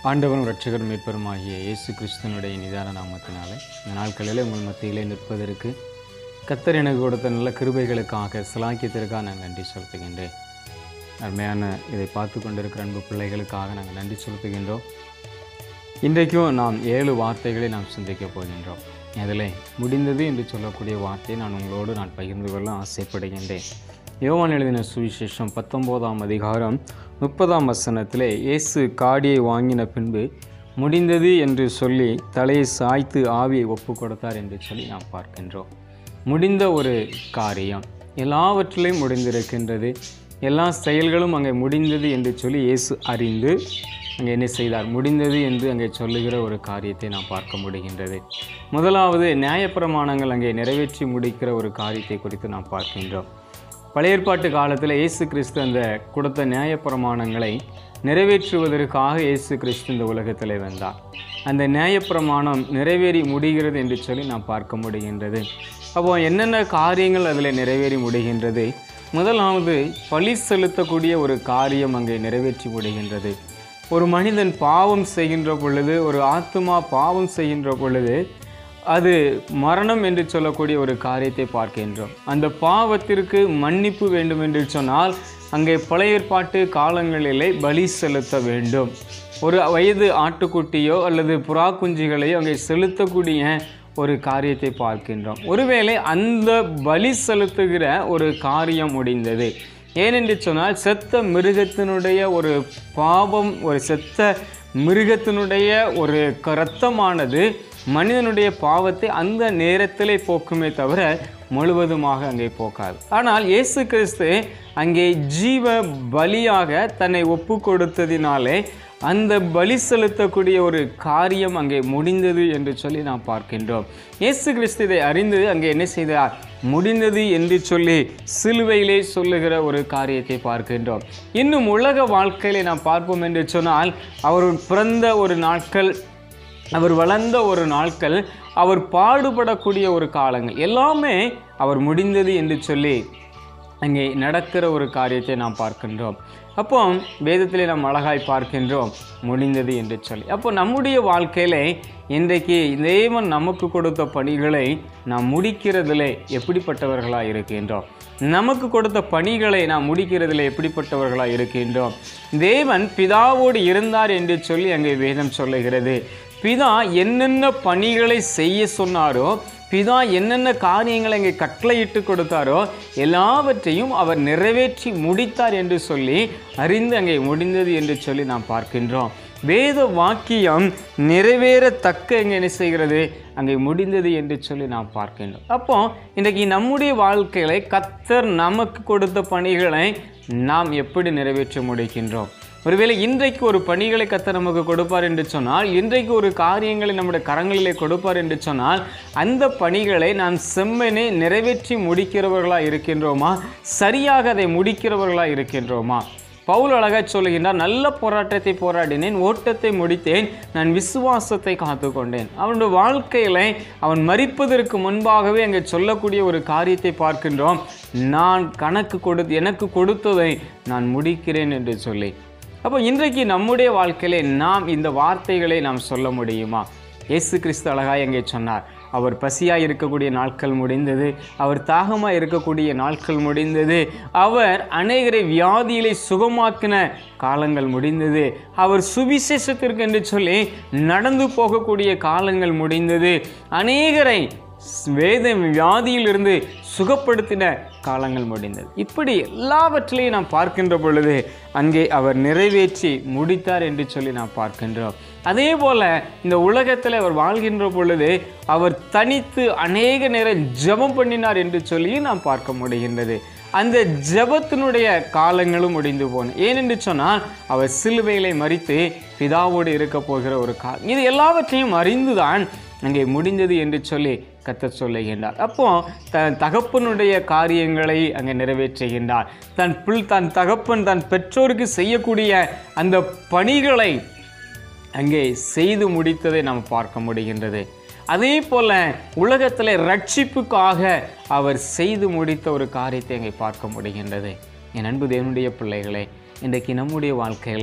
ஆண்டவரும் இரட்சகரும் மீட்பருமாகிய இயேசு கிறிஸ்துவனுடைய நிதான நாமத்தினாலே இந்த நாட்களிலே உங்கள் மத்தியிலே நிற்பதற்கு கத்தர் எனக்கு கொடுத்த நல்ல கிருபைகளுக்காக சிலாக்கியத்திற்காக நான் நன்றி செலுத்துகின்றேன் அருமையான இதை பார்த்து கொண்டிருக்கிற அன்பு பிள்ளைகளுக்காக நாங்கள் நன்றி செலுத்துகின்றோம் இன்றைக்கும் நாம் ஏழு வார்த்தைகளை நாம் சிந்திக்கப் போகின்றோம் அதில் முடிந்தது என்று சொல்லக்கூடிய வார்த்தையை நான் உங்களோடு நான் பகிர்ந்து கொள்ள ஆசைப்படுகின்றேன் யோவான் எழுதின சுவிசேஷம் பத்தொம்போதாம் அதிகாரம் முப்பதாம் வசனத்திலே இயேசு காடியை வாங்கின பின்பு முடிந்தது என்று சொல்லி தலையை சாய்த்து ஆவியை ஒப்பு கொடுத்தார் என்று சொல்லி நாம் பார்க்கின்றோம் முடிந்த ஒரு காரியம் எல்லாவற்றிலையும் முடிந்திருக்கின்றது எல்லா செயல்களும் அங்கே முடிந்தது என்று சொல்லி இயேசு அறிந்து அங்கே என்ன செய்தார் முடிந்தது என்று அங்கே சொல்லுகிற ஒரு காரியத்தை நாம் பார்க்க முடிகின்றது முதலாவது நியாயப்பிரமாணங்கள் அங்கே நிறைவேற்றி முடிக்கிற ஒரு காரியத்தை குறித்து நாம் பார்க்கின்றோம் பழைய ஏற்பாட்டு காலத்தில் இயேசு கிறிஸ்து அந்த கொடுத்த நியாயப்பிரமாணங்களை நிறைவேற்றுவதற்காக இயேசு கிறிஸ்து இந்த உலகத்தில் வந்தார் அந்த நியாயப்பிரமாணம் நிறைவேறி முடிகிறது என்று சொல்லி நாம் பார்க்க முடிகின்றது அப்போ என்னென்ன காரியங்கள் அதில் நிறைவேறி முடிகின்றது முதலாவது பழி செலுத்தக்கூடிய ஒரு காரியம் அங்கே நிறைவேற்றி முடிகின்றது ஒரு மனிதன் பாவம் செய்கின்ற பொழுது ஒரு ஆத்மா பாவம் செய்கின்ற பொழுது அது மரணம் என்று சொல்லக்கூடிய ஒரு காரியத்தை பார்க்கின்றோம் அந்த பாவத்திற்கு மன்னிப்பு வேண்டும் என்று சொன்னால் அங்கே பழைய ஏற்பாட்டு காலங்களிலே பலி செலுத்த வேண்டும் ஒரு வயது ஆட்டுக்குட்டியோ அல்லது புறா குஞ்சுகளையோ அங்கே செலுத்தக்கூடிய ஒரு காரியத்தை பார்க்கின்றோம் ஒருவேளை அந்த பலி செலுத்துகிற ஒரு காரியம் முடிந்தது ஏனென்று சொன்னால் செத்த மிருகத்தினுடைய ஒரு பாவம் ஒரு செத்த மிருகத்தினுடைய ஒரு இரத்தமானது மனிதனுடைய பாவத்தை அந்த நேரத்திலே போக்குமே தவிர முழுவதுமாக அங்கே போக்காது ஆனால் இயேசு கிறிஸ்து அங்கே ஜீவ பலியாக தன்னை ஒப்பு கொடுத்ததினாலே அந்த பலி செலுத்தக்கூடிய ஒரு காரியம் அங்கே முடிந்தது என்று சொல்லி நாம் பார்க்கின்றோம் இயேசு கிறிஸ்து இதை அறிந்து அங்கே என்ன செய்தார் முடிந்தது என்று சொல்லி சிலுவையிலே சொல்லுகிற ஒரு காரியத்தை பார்க்கின்றோம் இன்னும் உலக வாழ்க்கையிலே நாம் பார்ப்போம் என்று சொன்னால் அவர் பிறந்த ஒரு நாட்கள் அவர் வளர்ந்த ஒரு நாட்கள் அவர் பாடுபடக்கூடிய ஒரு காலங்கள் எல்லாமே அவர் முடிந்தது என்று சொல்லி அங்கே நடக்கிற ஒரு காரியத்தை நாம் பார்க்கின்றோம் அப்போ வேதத்திலே நாம் அழகாய் பார்க்கின்றோம் முடிந்தது என்று சொல்லி அப்போ நம்முடைய வாழ்க்கையிலே இன்றைக்கு தேவன் நமக்கு கொடுத்த பணிகளை நாம் முடிக்கிறதிலே எப்படிப்பட்டவர்களாக இருக்கின்றோம் நமக்கு கொடுத்த பணிகளை நாம் முடிக்கிறதில் எப்படிப்பட்டவர்களாக இருக்கின்றோம் தேவன் பிதாவோடு இருந்தார் என்று சொல்லி அங்கே வேதம் சொல்லுகிறது பிதா என்னென்ன பணிகளை செய்ய சொன்னாரோ பிதா என்னென்ன காரியங்களை இங்கே கட்டளையிட்டு கொடுத்தாரோ எல்லாவற்றையும் அவர் நிறைவேற்றி முடித்தார் என்று சொல்லி அறிந்து அங்கே முடிந்தது என்று சொல்லி நாம் பார்க்கின்றோம் வேத வாக்கியம் நிறைவேறத்தக்க இங்கே என்ன செய்கிறது அங்கே முடிந்தது என்று சொல்லி நாம் பார்க்கின்றோம் அப்போ இன்றைக்கு நம்முடைய வாழ்க்கைகளை கத்தர் நமக்கு கொடுத்த பணிகளை நாம் எப்படி நிறைவேற்ற முடிக்கின்றோம் ஒருவேளை இன்றைக்கு ஒரு பணிகளை கத்த நமக்கு கொடுப்பார் என்று சொன்னால் இன்றைக்கு ஒரு காரியங்களை நம்முடைய கரங்களிலே கொடுப்பார் என்று சொன்னால் அந்த பணிகளை நாம் செம்மனே நிறைவேற்றி முடிக்கிறவர்களாக இருக்கின்றோமா சரியாக அதை முடிக்கிறவர்களாக இருக்கின்றோமா பவுல் அழகாய் சொல்லுகின்றார் நல்ல போராட்டத்தை போராடினேன் ஓட்டத்தை முடித்தேன் நான் விசுவாசத்தை காத்து கொண்டேன் அவனுடைய வாழ்க்கையில அவன் மறிப்பதற்கு முன்பாகவே அங்கே சொல்லக்கூடிய ஒரு காரியத்தை பார்க்கின்றோம் நான் கணக்கு கொடுத்து எனக்கு கொடுத்ததை நான் முடிக்கிறேன் என்று சொல்லி அப்போ இன்றைக்கு நம்முடைய வாழ்க்கையிலே நாம் இந்த வார்த்தைகளை நாம் சொல்ல முடியுமா இயேசு கிறிஸ்து அழகாய் அங்கே சொன்னார் அவர் பசியாக இருக்கக்கூடிய நாட்கள் முடிந்தது அவர் தாகமாக இருக்கக்கூடிய நாட்கள் முடிந்தது அவர் அநேகரை வியாதியிலே சுகமாக்கின காலங்கள் முடிந்தது அவர் சுவிசேஷத்திற்கு என்று சொல்லி நடந்து போகக்கூடிய காலங்கள் முடிந்தது அநேகரை வேத வியாதியிலிருந்து சுகப்படுத்தின காலங்கள் முடிந்தது இப்படி எல்லாவற்றிலையும் நாம் பார்க்கின்ற பொழுது அங்கே அவர் நிறைவேற்றி முடித்தார் என்று சொல்லி நாம் பார்க்கின்றோம் அதே போல இந்த உலகத்தில் அவர் வாழ்கின்ற பொழுது அவர் தனித்து அநேக நேரம் ஜெபம் பண்ணினார் என்று சொல்லியும் நாம் பார்க்க முடிகின்றது அந்த ஜெபத்தினுடைய காலங்களும் முடிந்து போன ஏனென்று சொன்னால் அவர் சிலுவைகளை மறித்து பிதாவோடு இருக்க போகிற ஒரு காலம் இது எல்லாவற்றையும் அறிந்துதான் அங்கே முடிந்தது என்று சொல்லி கத்த சொல்லுகின்றார் அப்போ தன் தகப்பனுடைய காரியங்களை அங்கே நிறைவேற்றுகின்றார் தன் பிள் தன் தகப்பன் தன் பெற்றோருக்கு செய்யக்கூடிய அந்த பணிகளை அங்கே செய்து முடித்ததை நாம் பார்க்க முடிகின்றது அதே போல உலகத்தில் ரட்சிப்புக்காக அவர் செய்து முடித்த ஒரு காரியத்தை அங்கே பார்க்க முடிகின்றது என் அன்பு தேவனுடைய பிள்ளைகளே இன்றைக்கு நம்முடைய வாழ்க்கையில்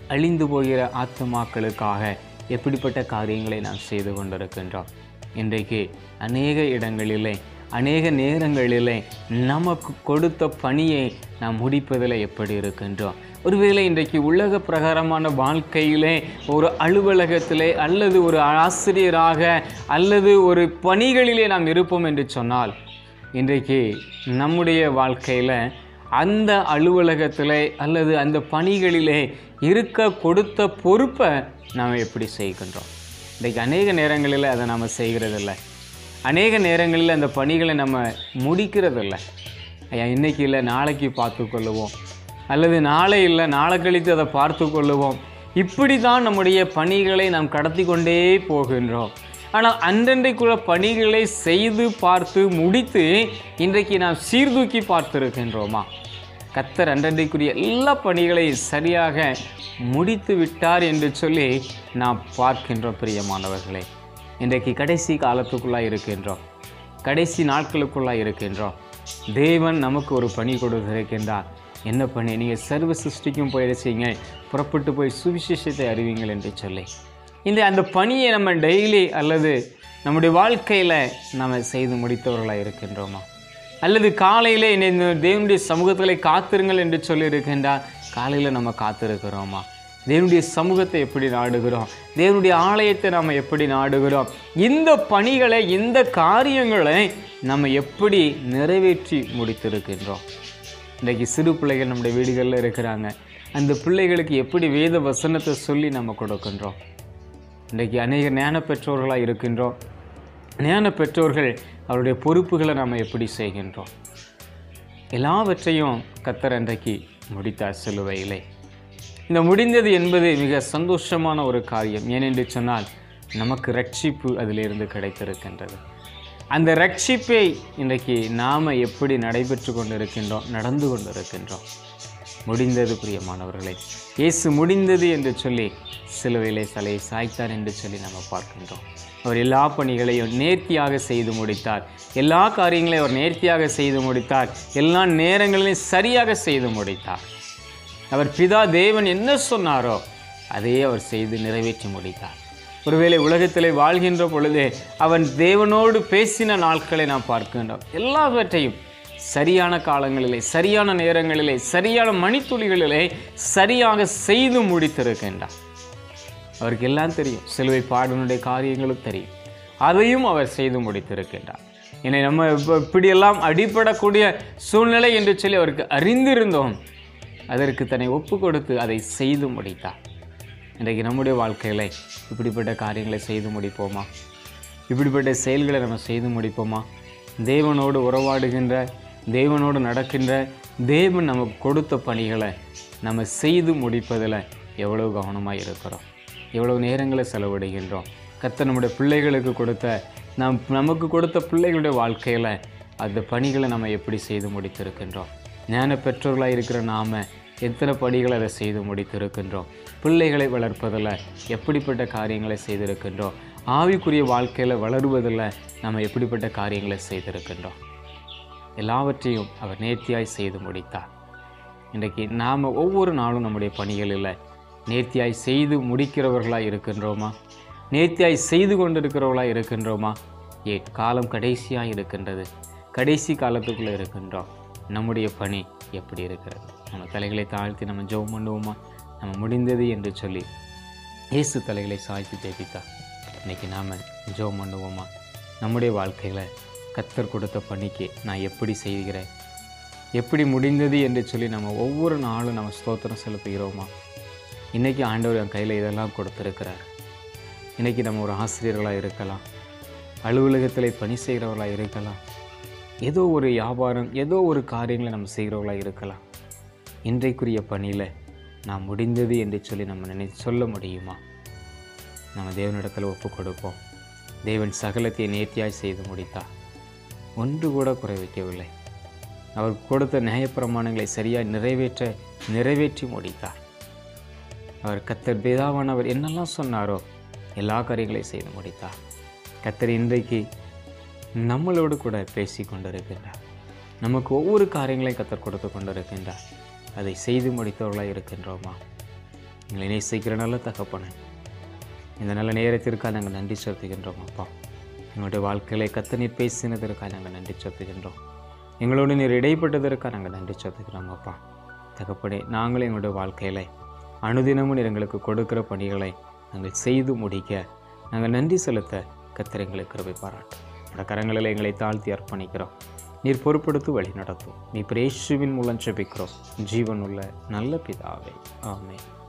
அழிந்து போகிற ஆத்துமாக்களுக்காக எப்படிப்பட்ட காரியங்களை நாம் செய்து கொண்டிருக்கின்றோம் இன்றைக்கு அநேக இடங்களிலே அநேக நேரங்களிலே நமக்கு கொடுத்த பணியை நாம் முடிப்பதில் எப்படி இருக்கின்றோம் ஒருவேளை இன்றைக்கு உலக பிரகாரமான வாழ்க்கையிலே ஒரு அலுவலகத்திலே அல்லது ஒரு ஆசிரியராக அல்லது ஒரு பணிகளிலே நாம் இருப்போம் என்று சொன்னால் இன்றைக்கு நம்முடைய வாழ்க்கையில் அந்த அலுவலகத்திலே அல்லது அந்த பணிகளிலே இருக்க கொடுத்த பொறுப்பை நாம் எப்படி செய்கின்றோம் இன்றைக்கு அநேக நேரங்களில் அதை நம்ம செய்கிறதில்ல அநேக நேரங்களில் அந்த பணிகளை நம்ம முடிக்கிறதில்ல ஐயா இன்னைக்கு இல்லை நாளைக்கு பார்த்து கொள்ளுவோம் அல்லது நாளை இல்லை நாளை கழித்து அதை பார்த்து கொள்ளுவோம் இப்படி தான் நம்முடைய பணிகளை நாம் கடத்தி கொண்டே போகின்றோம் ஆனால் அன்றன்றைக்குள்ள பணிகளை செய்து பார்த்து முடித்து இன்றைக்கு நாம் சீர்தூக்கி பார்த்திருக்கின்றோமா கத்தர் அன்றன்றைக்குரிய எல்லா பணிகளையும் சரியாக முடித்து விட்டார் என்று சொல்லி நாம் பார்க்கின்றோம் பிரியமானவர்களே இன்றைக்கு கடைசி காலத்துக்குள்ளாக இருக்கின்றோம் கடைசி நாட்களுக்குள்ளாக இருக்கின்றோம் தேவன் நமக்கு ஒரு பணி கொடுத்திருக்கின்றார் என்ன பண்ணி நீங்கள் சர்வ சிருஷ்டிக்கும் போயிடுச்சிங்க புறப்பட்டு போய் சுவிசேஷத்தை அறிவிங்கள் என்று சொல்லி இந்த அந்த பணியை நம்ம டெய்லி அல்லது நம்முடைய வாழ்க்கையில் நம்ம செய்து முடித்தவர்களாக இருக்கின்றோமா அல்லது காலையிலே இந்த தேவனுடைய சமூகத்தில் காத்திருங்கள் என்று சொல்லி இருக்கின்றார் காலையில் நம்ம காத்திருக்கிறோமா தேவனுடைய சமூகத்தை எப்படி நாடுகிறோம் தேவனுடைய ஆலயத்தை நாம் எப்படி நாடுகிறோம் இந்த பணிகளை இந்த காரியங்களை நம்ம எப்படி நிறைவேற்றி முடித்திருக்கின்றோம் இன்றைக்கு சிறு பிள்ளைகள் நம்முடைய வீடுகளில் இருக்கிறாங்க அந்த பிள்ளைகளுக்கு எப்படி வேத வசனத்தை சொல்லி நம்ம கொடுக்கின்றோம் இன்றைக்கு அநேக ஞான பெற்றோர்களாக இருக்கின்றோம் ஞான பெற்றோர்கள் அவருடைய பொறுப்புகளை நாம் எப்படி செய்கின்றோம் எல்லாவற்றையும் கத்தர் அன்றைக்கு முடித்தார் சிலுவையிலே இந்த முடிந்தது என்பது மிக சந்தோஷமான ஒரு காரியம் ஏனென்று சொன்னால் நமக்கு ரட்சிப்பு அதிலிருந்து கிடைத்திருக்கின்றது அந்த ரட்சிப்பை இன்றைக்கு நாம் எப்படி நடைபெற்று கொண்டிருக்கின்றோம் நடந்து கொண்டிருக்கின்றோம் முடிந்தது பிரியமானவர்களே இயேசு முடிந்தது என்று சொல்லி சிலுவையிலே தலையை சாய்த்தார் என்று சொல்லி நம்ம பார்க்கின்றோம் அவர் எல்லா பணிகளையும் நேர்த்தியாக செய்து முடித்தார் எல்லா காரியங்களையும் அவர் நேர்த்தியாக செய்து முடித்தார் எல்லா நேரங்களையும் சரியாக செய்து முடித்தார் அவர் பிதா தேவன் என்ன சொன்னாரோ அதையே அவர் செய்து நிறைவேற்றி முடித்தார் ஒருவேளை உலகத்திலே வாழ்கின்ற பொழுதே அவன் தேவனோடு பேசின நாட்களை நாம் பார்க்கின்றோம் எல்லாவற்றையும் சரியான காலங்களிலே சரியான நேரங்களிலே சரியான மணித்துளிகளிலே சரியாக செய்து முடித்திருக்கின்றார் அவருக்கு எல்லாம் தெரியும் சிலுவை பாடனுடைய காரியங்களும் தெரியும் அதையும் அவர் செய்து முடித்திருக்கின்றார் என்னை நம்ம இப்ப இப்படியெல்லாம் அடிபடக்கூடிய சூழ்நிலை என்று சொல்லி அவருக்கு அறிந்திருந்தோம் அதற்கு தன்னை ஒப்பு கொடுத்து அதை செய்து முடித்தார் இன்றைக்கு நம்முடைய வாழ்க்கையில் இப்படிப்பட்ட காரியங்களை செய்து முடிப்போமா இப்படிப்பட்ட செயல்களை நம்ம செய்து முடிப்போமா தேவனோடு உறவாடுகின்ற தேவனோடு நடக்கின்ற தேவன் நமக்கு கொடுத்த பணிகளை நம்ம செய்து முடிப்பதில் எவ்வளவு கவனமாக இருக்கிறோம் எவ்வளவு நேரங்களை செலவிடுகின்றோம் கத்த நம்முடைய பிள்ளைகளுக்கு கொடுத்த நம் நமக்கு கொடுத்த பிள்ளைகளுடைய வாழ்க்கையில் அந்த பணிகளை நம்ம எப்படி செய்து முடித்திருக்கின்றோம் ஞான பெற்றோர்களாக இருக்கிற நாம் எத்தனை படிகளை அதை செய்து முடித்திருக்கின்றோம் பிள்ளைகளை வளர்ப்பதில் எப்படிப்பட்ட காரியங்களை செய்திருக்கின்றோம் ஆவிக்குரிய வாழ்க்கையில் வளருவதில் நம்ம எப்படிப்பட்ட காரியங்களை செய்திருக்கின்றோம் எல்லாவற்றையும் அவர் நேர்த்தியாய் செய்து முடித்தார் இன்றைக்கு நாம் ஒவ்வொரு நாளும் நம்முடைய பணிகளில் நேர்த்தியாய் செய்து முடிக்கிறவர்களாக இருக்கின்றோமா நேர்த்தியாய் செய்து கொண்டிருக்கிறவர்களாக இருக்கின்றோமா ஏ காலம் கடைசியாக இருக்கின்றது கடைசி காலத்துக்குள்ளே இருக்கின்றோம் நம்முடைய பணி எப்படி இருக்கிறது நம்ம தலைகளை தாழ்த்தி நம்ம ஜெபம் பண்ணுவோமா நம்ம முடிந்தது என்று சொல்லி இயேசு தலைகளை சாய்த்து ஜெபித்தார் இன்னைக்கு நாம் ஜெபம் பண்ணுவோமா நம்முடைய வாழ்க்கையில் கத்தர் கொடுத்த பணிக்கு நான் எப்படி செய்கிறேன் எப்படி முடிந்தது என்று சொல்லி நம்ம ஒவ்வொரு நாளும் நம்ம ஸ்தோத்திரம் செலுத்துகிறோமா இன்றைக்கி ஆண்டவர் என் கையில் இதெல்லாம் கொடுத்துருக்கிறார் இன்றைக்கி நம்ம ஒரு ஆசிரியர்களாக இருக்கலாம் அலுவலகத்தில் பணி செய்கிறவர்களாக இருக்கலாம் ஏதோ ஒரு வியாபாரம் ஏதோ ஒரு காரியங்களை நம்ம செய்கிறவர்களாக இருக்கலாம் இன்றைக்குரிய பணியில் நான் முடிந்தது என்று சொல்லி நம்ம நினை சொல்ல முடியுமா நம்ம தேவனிடத்தில் ஒப்பு கொடுப்போம் தேவன் சகலத்தை நேர்த்தியாய் செய்து முடித்தார் ஒன்று கூட குறை வைக்கவில்லை அவர் கொடுத்த நியாயப்பிரமாணங்களை சரியாக நிறைவேற்ற நிறைவேற்றி முடித்தார் அவர் கத்தர் பிதாவானவர் என்னெல்லாம் சொன்னாரோ எல்லா காரியங்களையும் செய்து முடித்தார் கத்தர் இன்றைக்கு நம்மளோடு கூட பேசி கொண்டிருக்கின்றார் நமக்கு ஒவ்வொரு காரியங்களையும் கத்தர் கொடுத்து கொண்டிருக்கின்றார் அதை செய்து முடித்தவர்களாக இருக்கின்றோமா எங்களை நேசிக்கிற நல்ல தகப்பனே இந்த நல்ல நேரத்திற்காக நாங்கள் நன்றி செலுத்துகின்றோம் அப்பா எங்களுடைய வாழ்க்கையில கத்த நீர் பேசினதற்காக நாங்கள் நன்றி செலுத்துகின்றோம் எங்களோடு நீர் இடைப்பட்டதற்காக நாங்கள் நன்றி செலுத்துகிறோம் அப்பா தகப்பனே நாங்கள் எங்களுடைய வாழ்க்கையில அனுதினமும் நீர் எங்களுக்கு கொடுக்கிற பணிகளை நாங்கள் செய்து முடிக்க நாங்கள் நன்றி செலுத்த கத்தர் எங்களுக்கு கிருபை பாராட்டும் அந்த கரங்களில் எங்களை தாழ்த்தி அர்ப்பணிக்கிறோம் நீர் பொறுப்படுத்தி வழி நடத்தும் நீ பிரேஷுவின் மூலம் ஜெபிக்கிறோம் ஜீவனுள்ள நல்ல பிதாவே ஆமென்